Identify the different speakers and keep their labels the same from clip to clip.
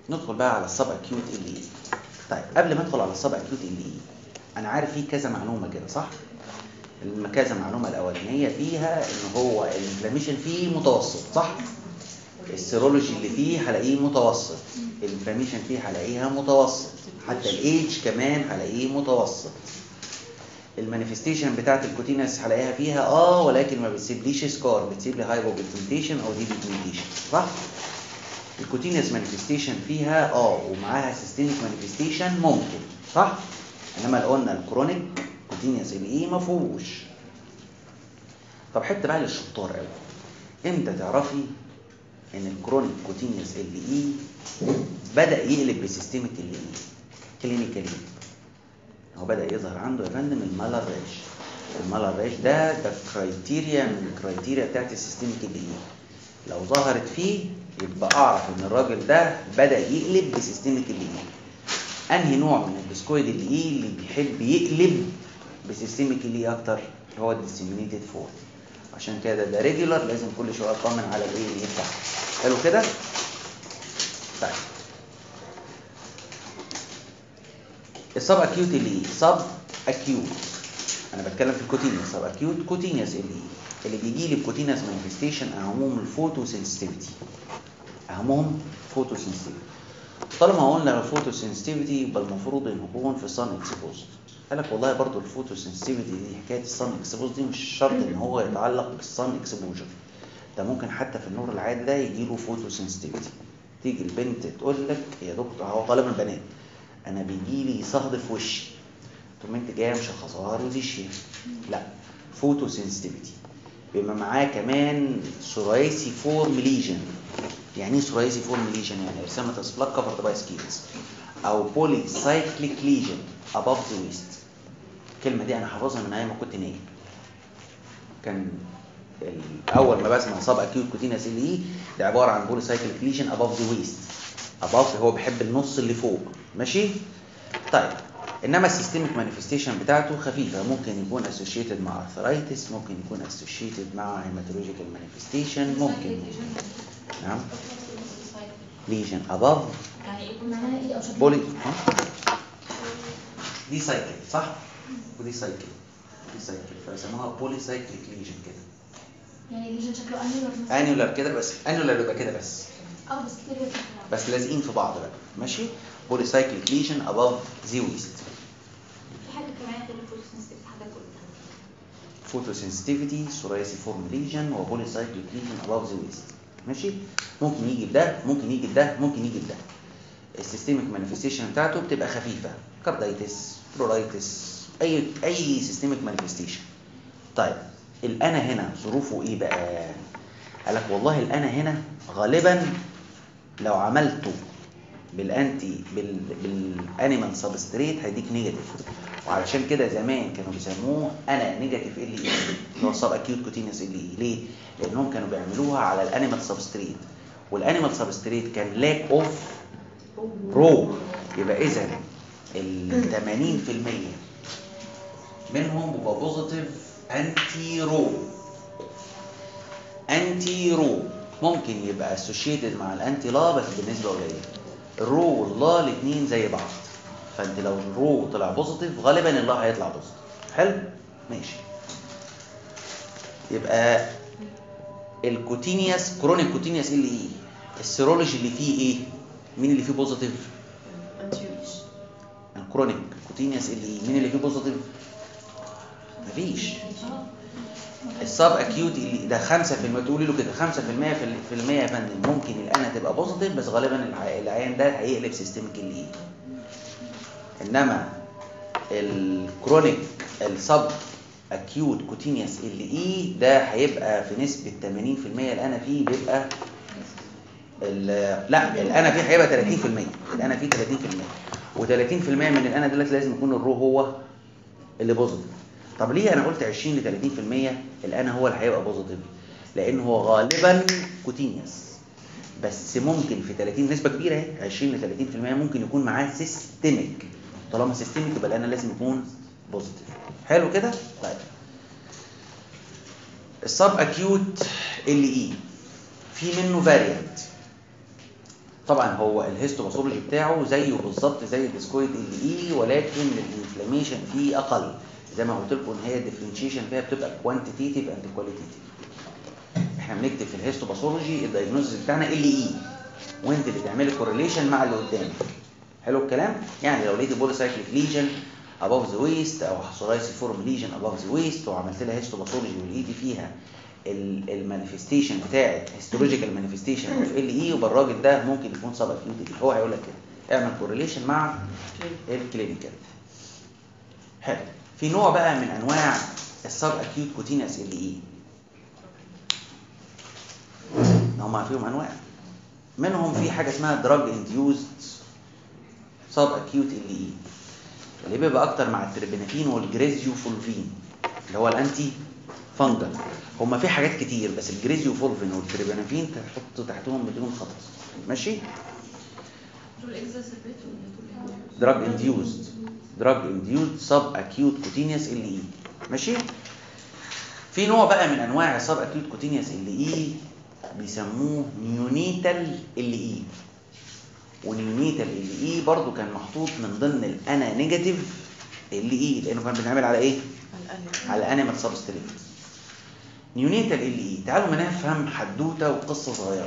Speaker 1: ندخل بقى على السب اكيوت ال اي طيب قبل ما ادخل على السب اكيوت ال اي انا عارف فيه كذا معلومه كده صح الم- كذا معلومه الاولانيه فيها ان هو الانفلاميشن فيه متوسط صح السيرولوجي اللي فيه هلاقيه متوسط الانفلاميشن فيه هلاقيها متوسط حتى الايدج كمان هلاقيه متوسط المانيفستيشن بتاعت الكوتينس هلاقيها فيها اه ولكن ما بتسيبليش سكار بتسيب لي هايبوبيجمنتيشن او دي بيجمنتيشن صح الكوتينس مانيفستيشن فيها اه ومعاها سيستميك مانيفستيشن ممكن صح انما لو قلنا الكرونيك كوتينس ال اي ما فيهوش طب حته بقى للشطار قوي امتى تعرفي ان الكرونيك كوتينيوس ال اي بدا يقلب بسيستميك ال اي كلينيكالي هو بدا يظهر عنده يا فندم المالر ريش المالر ريش ده ده كرايتيريا من الكرايتيريا بتاعت السيستميك ال اي لو ظهرت فيه يبقى اعرف ان الراجل ده بدا يقلب بسيستميك ال اي انهي نوع من الديسكويد ال اي اللي بيحب يقلب بسيستميك ال اي اكتر هو الديسيمينيتد فورم عشان كده ده ريجولار لازم كل شويه اطمن على الايه اللي بتاعه حلو كده طيب السب اكيوت اللي سب اكيوت انا بتكلم في الكوتينيوس سب اكيوت كوتينيوس اللي اللي بيجي لي بكوتينيوس مانيفستيشن اهمهم الفوتو سنسيتيفيتي اهمهم فوتو سنسيتيفيتي طالما قلنا الفوتو سنسيتيفيتي يبقى المفروض ان يكون في صن اكسبوزد قال لك والله برضو الفوتو سنسيتيفيتي دي حكايه الصن اكسبوز دي مش شرط ان هو يتعلق بالصن اكسبوجر ده ممكن حتى في النور العادي ده يجي له فوتو سنسيتيفيتي تيجي البنت تقول لك يا دكتور هو غالبا البنات انا بيجي لي صهد في وشي تقوم انت جايه مشخصاها روزيشيا لا فوتو سنسيتيفيتي بيبقى معاه كمان ثرائسي فورم ليجن يعني ايه ثرائسي فورم ليجن يعني رسامه اسبلاك كفرد باي سكيلز او بولي سايكليك ليجن above the waist الكلمه دي انا حافظها من ايام ما كنت نايم كان ال- اول ما بسمع صاب اكيوت كوتينيوس ال اي ده عباره عن بولي سايكليك ليجن above the waist above هو بيحب النص اللي فوق ماشي طيب انما السيستميك مانيفستيشن بتاعته خفيفه ممكن يكون اسوشيتد مع ارثرايتس ممكن يكون اسوشيتد مع هيماتولوجيكال مانيفستيشن ممكن نعم ليجن above
Speaker 2: يعني ايه
Speaker 3: معناها ايه او شكلها
Speaker 1: بولي ها؟ دي سايكل صح ودي سايكل دي سايكل فسموها بولي سايكليك ليجن كده
Speaker 3: يعني ليجن شكله انيولر مثلا
Speaker 1: انيولار كده بس انيولار يبقى كده بس
Speaker 3: اه بس كتير بيطلع
Speaker 1: بس لازقين في بعض بقى ماشي بولي سايكليك ليجن above the waist
Speaker 2: في حاجه كمان غير الفوتوسنسيتيف حاجه قلتها
Speaker 1: فوتو سنسيتيفيتي ثرائسي فورم ليجن وبولي سايكليك ليجن above the waist ماشي ممكن يجي بده ممكن يجي بده ممكن يجي بده السيستميك مانيفستيشن بتاعته بتبقى خفيفه كاردايتس برورايتس اي اي سيستميك مانيفستيشن طيب الانا هنا ظروفه ايه بقى قال لك والله الانا هنا غالبا لو عملته بالانتي بال بالانيمال سبستريت هيديك نيجاتيف وعلشان كده زمان كانوا بيسموه انا نيجاتيف ال اي اللي هو سب اكيوت كوتينيوس ال اي ليه؟ لانهم كانوا بيعملوها على الانيمال سبستريت والانيمال سبستريت كان لاك اوف رو يبقى اذا ال 80% منهم بيبقى بوزيتيف انتي رو انتي رو ممكن يبقى اسوشيتد مع الانتي لا بس بنسبه قليله الرو واللا الاثنين زي بعض فانت لو الرو طلع بوزيتيف غالبا اللا هيطلع بوزيتيف حلو ماشي يبقى الكوتينيوس كرونيك كوتينيوس اللي ايه السيرولوجي اللي فيه ايه مين اللي فيه بوزيتيف الكرونيك كوتينيوس اللي ايه مين اللي فيه بوزيتيف مفيش السب اكيوت اللي ده 5% تقولي له كده 5% في ال- في المية يا فندم ممكن الانا تبقى بوزيتيف بس غالبا الع- العيان ده هيقلب سيستميك ال اي انما الكرونيك السب اكيوت كوتينيوس ال اي ده هيبقى في نسبه 80% الانا فيه بيبقى ال- لا الانا فيه هيبقى 30% الانا فيه 30% و30% من الانا دلوقتي لازم يكون الرو هو اللي بوزيتيف طب ليه انا قلت 20 ل 30% الانا هو اللي هيبقى بوزيتيف لان هو غالبا كوتينيوس بس ممكن في 30 نسبه كبيره اهي 20 ل 30% ممكن يكون معاه سيستميك طالما سيستميك يبقى الانا لازم يكون بوزيتيف حلو كده طيب السب اكيوت ال اي في منه فاريانت طبعا هو الهيستوباثولوجي بتاعه زيه بالظبط زي الديسكويد ال اي ولكن الانفلاميشن فيه اقل زي ما قلت لكم ان هي الديفرنشيشن فيها بتبقى كوانتيتيف اند كواليتيف احنا بنكتب في الهيستوباثولوجي الدايجنوستس بتاعنا ال اي وانت اللي تعملي كورليشن مع اللي قدامك حلو الكلام يعني لو لقيتي بوليسايكليك ليجن above the waist او سورايسيفورم ليجن above the waist وعملت لها هيستوباثولوجي ولقيتي فيها المانيفستيشن بتاعت هيستولوجيكال مانيفستيشن اوف ال اي يبقى الراجل ده ممكن يكون سب اكيوتي هو هيقول لك كده اعمل كورليشن مع الكلينيكال حلو في نوع بقى من انواع السب اكيوت كوتينيوس ال اي هم فيهم انواع منهم في حاجه اسمها دراج انديوزد سب اكيوت ال اي اللي بيبقى اكتر مع التربينافين والجريزيوفولفين اللي هو الانتي فانجل هما في حاجات كتير بس الجريزيوفولفين والتربينافين تحط تحتهم بدون خطر ماشي
Speaker 4: دول اكزاسبريت ولا دول
Speaker 1: دراج انديوزد دراج انديوزد سب اكيوت كوتينيوس ال اي ماشي في نوع بقى من انواع السب اكيوت كوتينيوس ال اي بيسموه نيونيتال ال اي ونيونيتال ال اي برضو كان محطوط من ضمن الانا نيجاتيف ال اي لانه كان بيتعمل على ايه على انيمال سبستريت نيونيتال ال اي تعالوا ما نفهم حدوته وقصه صغيره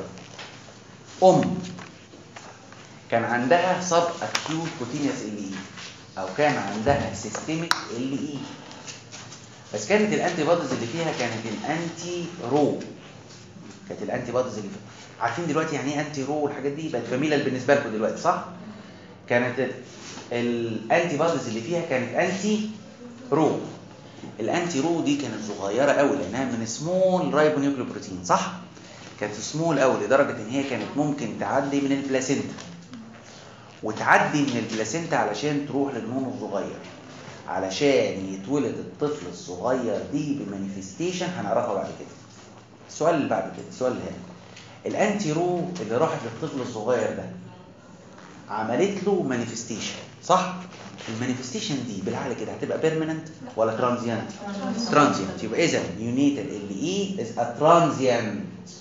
Speaker 1: ام كان عندها سب اكيوت كوتينيوس ال اي او كان عندها سيستميك ال اي بس كانت الانتي بوديز اللي فيها كانت الانتي رو كانت الانتي بوديز اللي فيها عارفين دلوقتي يعني ايه انتي رو والحاجات دي بقت فاميليا بالنسبه لكم دلوقتي صح كانت الانتي بوديز اللي فيها كانت انتي رو الانتي رو دي كانت صغيره قوي لانها من سمول رايبونيوكليوبروتين صح كانت سمول قوي لدرجه ان هي كانت ممكن تعدي من البلاسينتا وتعدي من البلاسينتا علشان تروح للنون الصغير علشان يتولد الطفل الصغير دي بمانيفستيشن هنعرفها بعد كده السؤال اللي بعد كده السؤال اللي هنا الانتي رو اللي راحت للطفل الصغير ده عملت له مانيفستيشن صح المانيفستيشن دي بالعقل كده هتبقى بيرمننت ولا ترانزيانت ترانزيانت يبقى اذا يونيتال ال اي از ا ترانزيانت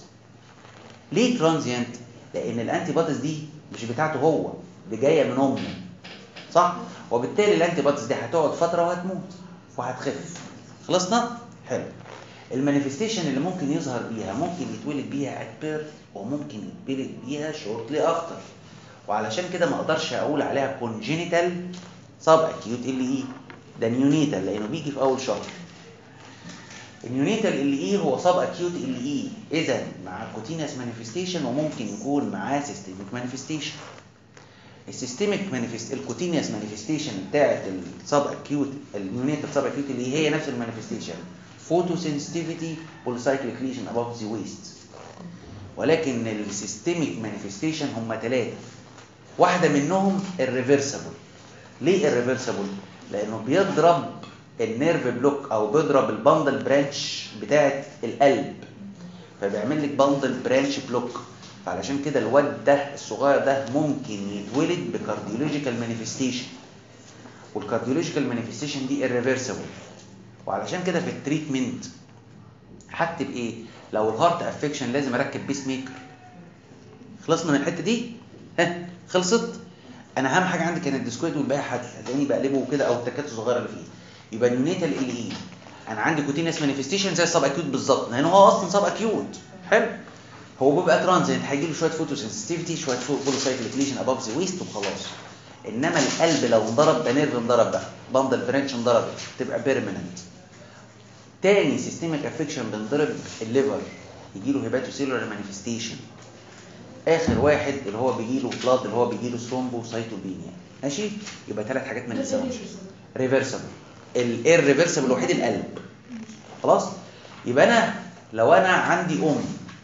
Speaker 1: ليه ترانزيانت لان الانتي بوديز دي مش بتاعته هو دي جايه من امه صح وبالتالي الانتي بوديز دي هتقعد فتره وهتموت وهتخف خلصنا حلو المانيفستيشن اللي ممكن يظهر بيها ممكن يتولد بيها ات بيرث وممكن يتولد بيها شورتلي افتر وعلشان كده ما اقدرش اقول عليها كونجينيتال سب اكيوت ال اي ده نيونيتال لانه بيجي في اول شهر النيونيتال ال اي هو سب اكيوت ال اي اذا مع كوتينيوس مانيفستيشن وممكن يكون معاه سيستميك مانيفستيشن السيستميك مانيفست الكوتينيوس مانيفستيشن بتاعت السب اكيوت النيونيتال سب اكيوت اللي هي نفس المانيفستيشن فوتوسنسيتيفيتي بوليسايكليك ليجن اباف ذا ويست ولكن السيستميك مانيفستيشن هم ثلاثه واحده منهم الريفرسبل ليه الريفرسبل لانه بيضرب النيرف بلوك او بيضرب البندل برانش بتاعه القلب فبيعمل لك بندل برانش بلوك فعلشان كده الواد ده الصغير ده ممكن يتولد بكارديولوجيكال مانيفستيشن والكارديولوجيكال مانيفستيشن دي irreversible وعلشان كده في التريتمنت هكتب ايه لو الهارت افكشن لازم اركب بيس ميكر خلصنا من الحته دي ها خلصت انا اهم حاجه عندي كانت الديسكويت والباقي هتلاقيني بقلبه كده او التكات الصغيره اللي فيه يبقى نيونيتال ال اي انا عندي كوتينيوس مانيفستيشن زي السب اكيوت بالظبط لان هو اصلا سب اكيوت حلو هو بيبقى ترانزيت هيجي له شويه فوتوسنسيتيفيتي شويه بولوسايكليك ليجن اباف ذا ويست وخلاص انما القلب لو انضرب ده نيرف انضرب بقى بندل برانش انضربت تبقى بيرمننت تاني سيستميك افكشن بنضرب الليفر يجي له هيباتوسيلولار مانيفستيشن اخر واحد اللي هو بيجي له بلاد اللي هو بيجي له ثرومبوسايتوبينيا ماشي يبقى ثلاث حاجات من السبب ريفرسبل الايه الريفرسبل الوحيد القلب خلاص يبقى انا لو انا عندي ام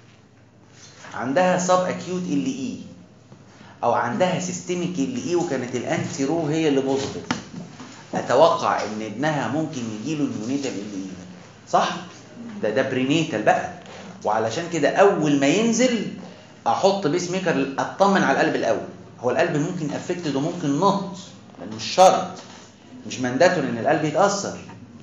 Speaker 1: عندها سب اكيوت ال اي او عندها سيستميك ال اي وكانت الانتي رو هي اللي بوزيتيف اتوقع ان ابنها ممكن يجي له نيونيتال ال اي صح ده ده برينيتال بقى وعلشان كده اول ما ينزل احط بيس ميكر اطمن على القلب الاول هو القلب ممكن افكتد وممكن نط مش شرط مش مانداتوري ان القلب يتاثر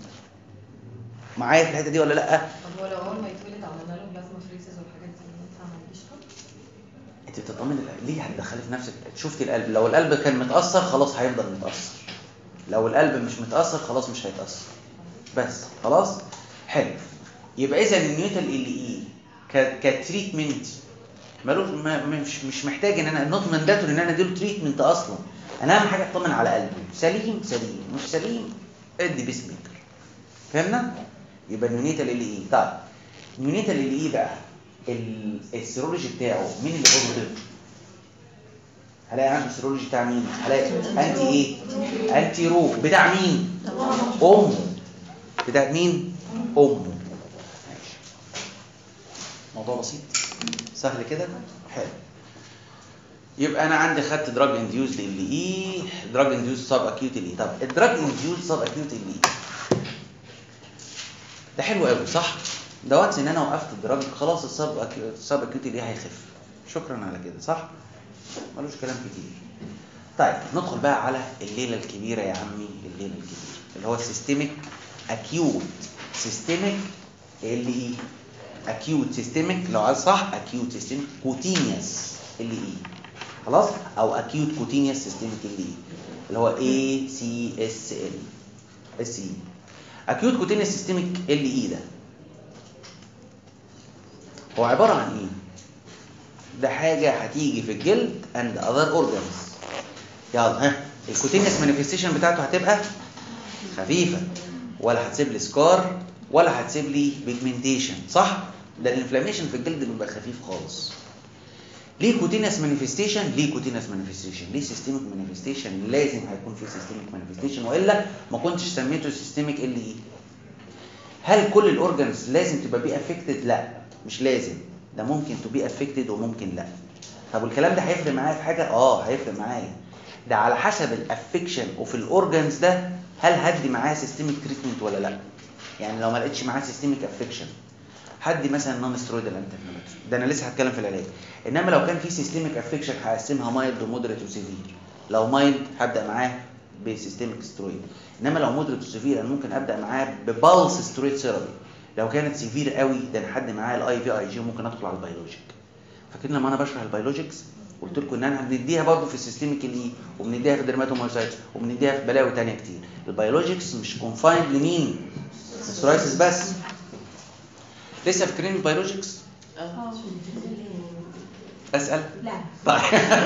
Speaker 1: معايا في الحته دي ولا لا
Speaker 4: طب هو لو اول ما يتولد عملنا له بلازما فريسز والحاجات دي ينفع ما يجيش
Speaker 1: انت بتطمن القلب. ليه هتدخلي في نفسك شفتي القلب لو القلب كان متاثر خلاص هيفضل متاثر لو القلب مش متاثر خلاص مش هيتاثر بس خلاص حلو يبقى اذا النيوتن ال اي كتريتمنت ملوش ما مش مش محتاج ان انا نوت مانداتوري ان انا اديله تريتمنت اصلا انا اهم حاجه اطمن على قلبه سليم سليم مش سليم ادي بيس ميكر فهمنا يبقى النيونيتال ال اي طيب النيونيتال ال اي بقى ال- السيرولوجي بتاعه مين اللي بوزيتيف هلاقي عنده السيرولوجي بتاع مين هلاقي انتي ايه انتي رو بتاع مين امه بتاع مين امه ماشي موضوع بسيط سهل كده حلو يبقى انا عندي خدت دراج انديوز ال اي دراج انديوز سب اكيوت ال اي طب الدراج انديوز سب اكيوت ال اي ده حلو قوي صح ده وانس ان انا وقفت الدراج خلاص السب أكيو- السب اكيوت ال اي هيخف شكرا على كده صح ملوش كلام كتير طيب ندخل بقى على الليله الكبيره يا عمي الليله الكبيره اللي هو السيستميك اكيوت سيستميك ال اي اكيوت سيستميك لو عايز صح اكيوت سيستميك كوتينيوس ال اي خلاص او اكيوت كوتينيوس سيستميك ال اي اللي هو اي سي اس ال اس اي اكيوت كوتينيوس سيستميك ال اي ده هو عباره عن ايه ده حاجه هتيجي في الجلد اند اذر اورجانز يلا ها الكوتينيوس مانيفستيشن بتاعته هتبقى خفيفه ولا هتسيب لي سكار ولا هتسيب لي بيجمنتيشن صح ده الانفلاميشن في الجلد بيبقى خفيف خالص ليه كوتينس مانيفستيشن ليه كوتينس مانيفستيشن ليه سيستميك مانيفستيشن لازم هيكون في سيستميك مانيفستيشن والا ما كنتش سميته سيستميك ال اي هل كل الاورجانز لازم تبقى بي افكتد لا مش لازم ده ممكن تو بي افكتد وممكن لا طب والكلام ده هيفرق معايا في حاجه اه هيفرق معايا ده على حسب الافكشن وفي الاورجانز ده هل هدي معاه سيستميك تريتمنت ولا لا يعني لو ما لقيتش معاه سيستميك افكشن هدي مثلا نون سترويدال انتي ده انا لسه هتكلم في العلاج انما لو كان في سيستميك افكشن هقسمها مايلد ومودريت وسيفير لو مايلد هبدا معاه بسيستميك سترويد انما لو مودريت وسيفير انا ممكن ابدا معاه ببالس سترويد ثيرابي لو كانت سيفير قوي ده انا هدي معاه الاي في اي جي وممكن ادخل على البيولوجيك فاكرين لما انا بشرح البيولوجيكس قلت لكم ان انا بنديها برضه في السيستميك الاي وبنديها في الدرماتومايسايتس وبنديها في بلاوي تانية كتير البيولوجيكس مش كونفايند لمين السورايسيس بس لسه فاكرين البيولوجيكس
Speaker 3: اه
Speaker 1: اسال
Speaker 3: لا
Speaker 1: طيب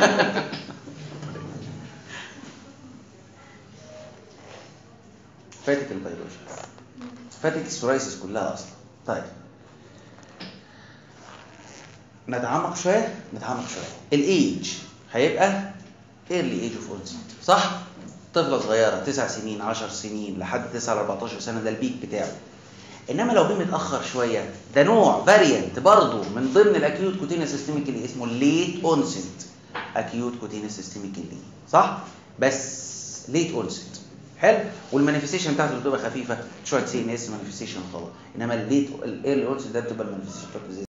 Speaker 1: فاتك البيولوجي فاتك السورايسيس كلها اصلا طيب نتعمق شويه نتعمق شويه الايج هيبقى ايرلي ايج اوف اونست صح طفله صغيره 9 سنين 10 سنين لحد 9 ل 14 سنه ده البيك بتاعه انما لو جه متاخر شويه ده نوع فاريانت برضه من ضمن الاكيوت كوتينيا سيستميك اللي اسمه ليت اونست اكيوت كوتينيا سيستميك اللي صح بس ليت اونست حلو والمانيفستيشن بتاعته بتبقى خفيفه شويه سي ان اس مانيفستيشن خلاص انما الليت الايرلي اونست ده بتبقى المانيفستيشن بتاعته زي